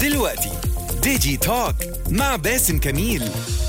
دلوقتي ديجي توك مع باسم كميل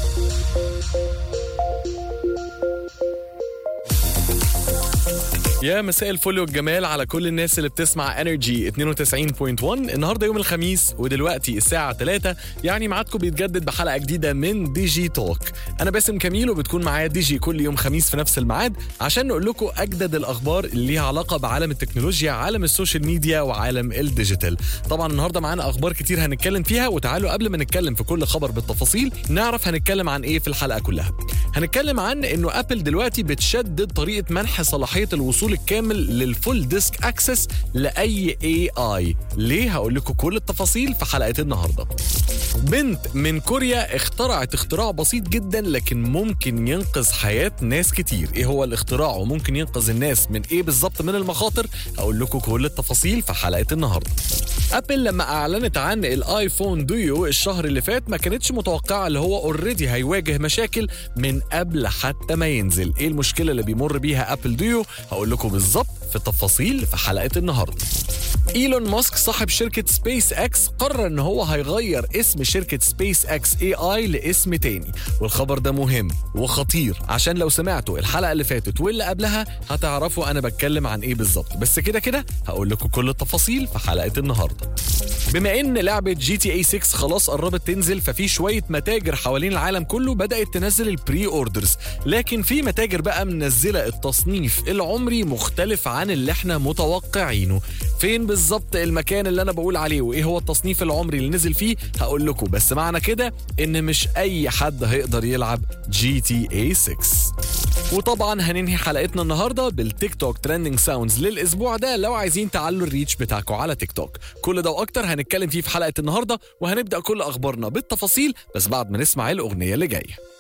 يا مساء الفل والجمال على كل الناس اللي بتسمع انرجي 92.1 النهارده يوم الخميس ودلوقتي الساعه 3 يعني ميعادكم بيتجدد بحلقه جديده من دي جي توك انا باسم كميل وبتكون معايا دي جي كل يوم خميس في نفس الميعاد عشان نقول لكم اجدد الاخبار اللي ليها علاقه بعالم التكنولوجيا عالم السوشيال ميديا وعالم الديجيتال طبعا النهارده معانا اخبار كتير هنتكلم فيها وتعالوا قبل ما نتكلم في كل خبر بالتفاصيل نعرف هنتكلم عن ايه في الحلقه كلها هنتكلم عن انه ابل دلوقتي بتشدد طريقه منح صلاحيه الوصول الكامل للفول ديسك اكسس لاي اي اي ليه هقول لكم كل التفاصيل في حلقه النهارده بنت من كوريا اخترعت اختراع بسيط جدا لكن ممكن ينقذ حياه ناس كتير ايه هو الاختراع وممكن ينقذ الناس من ايه بالظبط من المخاطر هقول لكم كل التفاصيل في حلقه النهارده ابل لما اعلنت عن الايفون ديو الشهر اللي فات ما كانتش متوقعه اللي هو اوريدي هيواجه مشاكل من قبل حتى ما ينزل ايه المشكله اللي بيمر بيها ابل ديو هقول لكم بالظبط في تفاصيل في حلقه النهارده ايلون ماسك صاحب شركة سبيس اكس قرر ان هو هيغير اسم شركة سبيس اكس اي اي لاسم تاني والخبر ده مهم وخطير عشان لو سمعتوا الحلقة اللي فاتت واللي قبلها هتعرفوا انا بتكلم عن ايه بالظبط بس كده كده هقول لكم كل التفاصيل في حلقة النهاردة بما ان لعبة جي تي اي 6 خلاص قربت تنزل ففي شوية متاجر حوالين العالم كله بدأت تنزل البري اوردرز لكن في متاجر بقى منزلة التصنيف العمري مختلف عن اللي احنا متوقعينه فين بالظبط المكان اللي انا بقول عليه وايه هو التصنيف العمري اللي نزل فيه هقول لكم بس معنى كده ان مش اي حد هيقدر يلعب جي تي اي 6 وطبعا هننهي حلقتنا النهارده بالتيك توك ترending ساوندز للاسبوع ده لو عايزين تعلوا الريتش بتاعكم على تيك توك كل ده واكتر هنتكلم فيه في حلقه النهارده وهنبدا كل اخبارنا بالتفاصيل بس بعد ما نسمع الاغنيه اللي جايه